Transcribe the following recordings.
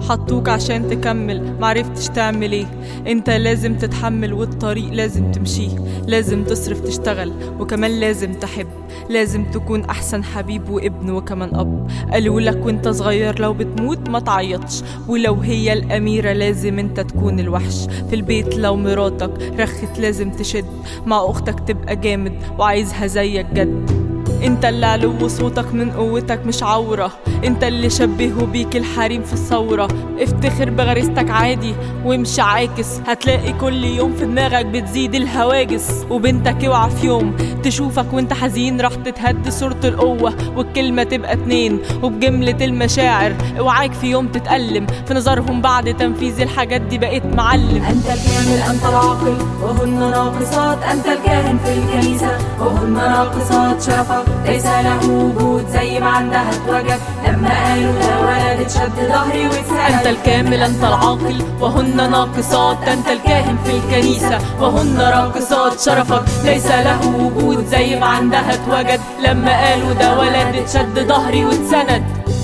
حطوك عشان تكمل معرفتش تعمل ايه انت لازم تتحمل والطريق لازم تمشيه لازم تصرف تشتغل وكمان لازم تحب لازم تكون احسن حبيب وابن وكمان اب قالوا لك وانت صغير لو بتموت ما تعيطش ولو هي الاميره لازم انت تكون الوحش في البيت لو مراتك رخت لازم تشد مع اختك تبقى جامد وعايزها زيك جد انت اللي علو صوتك من قوتك مش عورة انت اللي شبهوا بيك الحريم في الثورة افتخر بغريزتك عادي وامشي عاكس هتلاقي كل يوم في دماغك بتزيد الهواجس وبنتك اوعى في يوم تشوفك وانت حزين راح تتهد صورة القوة والكلمة تبقى اتنين وبجملة المشاعر اوعاك في يوم تتألم في نظرهم بعد تنفيذ الحاجات دي بقيت معلم أنت الكامل أنت العاقل وهن ناقصات أنت الكاهن في الكنيسة وهن ناقصات شرفك ليس له وجود زي ما عندها اتوجد لما قالوا ده ولد اتشد ظهري واتسند انت الكامل انت العاقل وهن ناقصات انت الكاهن في الكنيسة وهن راقصات شرفك ليس له وجود زي ما عندها اتوجد لما قالوا ده ولد اتشد ظهري واتسند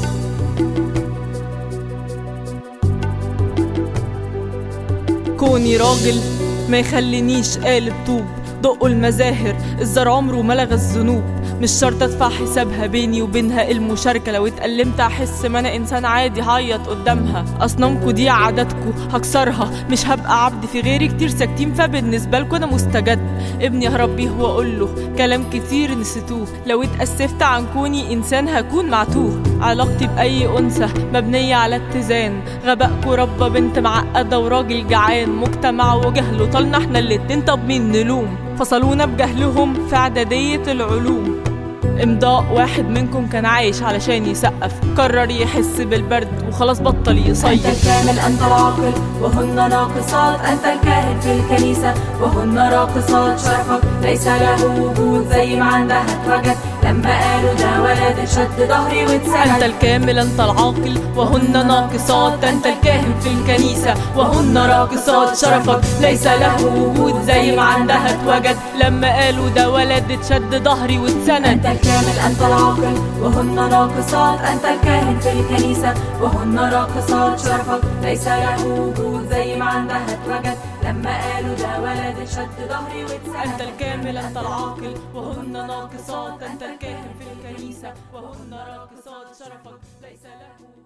كوني راجل ما يخلينيش قالب طوب دقوا المزاهر الزر عمره ما لغى الذنوب مش شرط ادفع حسابها بيني وبينها المشاركه لو اتألمت احس ما انا انسان عادي هعيط قدامها اصنامكوا دي عاداتكوا هكسرها مش هبقى عبد في غيري كتير ساكتين فبالنسبه لكوا انا مستجد ابني هربيه واقول له كلام كتير نسيتوه لو اتأسفت عن كوني انسان هكون معتوه علاقتي باي انثى مبنيه على اتزان غبائكوا ربى بنت معقده وراجل جعان مجتمع وجهله طالنا احنا الاتنين طب مين نلوم فصلونا بجهلهم في اعداديه العلوم امضاء واحد منكم كان عايش علشان يسقف قرر يحس بالبرد وخلاص بطل أنت يصيف الكامل أنت العاقل وهن ناقصات أنت الكاهن في الكنيسة وهن راقصات شرفك ليس له وجود زي ما عندها اتوجد لما قالوا ده ولد اتشد ظهري انت واتسند الكامل انت العاقل وهن ناقصات انت الكاهن في الكنيسة وهن راقصات شرفك ليس له وجود زي ما عندها اتوجد لما قالوا ده ولد اتشد ظهري واتسند أنت الكامل أنت العاقل وهن ناقصات أنت الكاهن في الكنيسة وهن راقصات شرفك ليس له وجود زي ما عندها اتوجد لما قالوا ده ولد اتشد ظهري واتسند انت الكامل انت العاقل وهن ناقصات انت الكاهن في الكنيسة وهن راقصات شرفك ليس له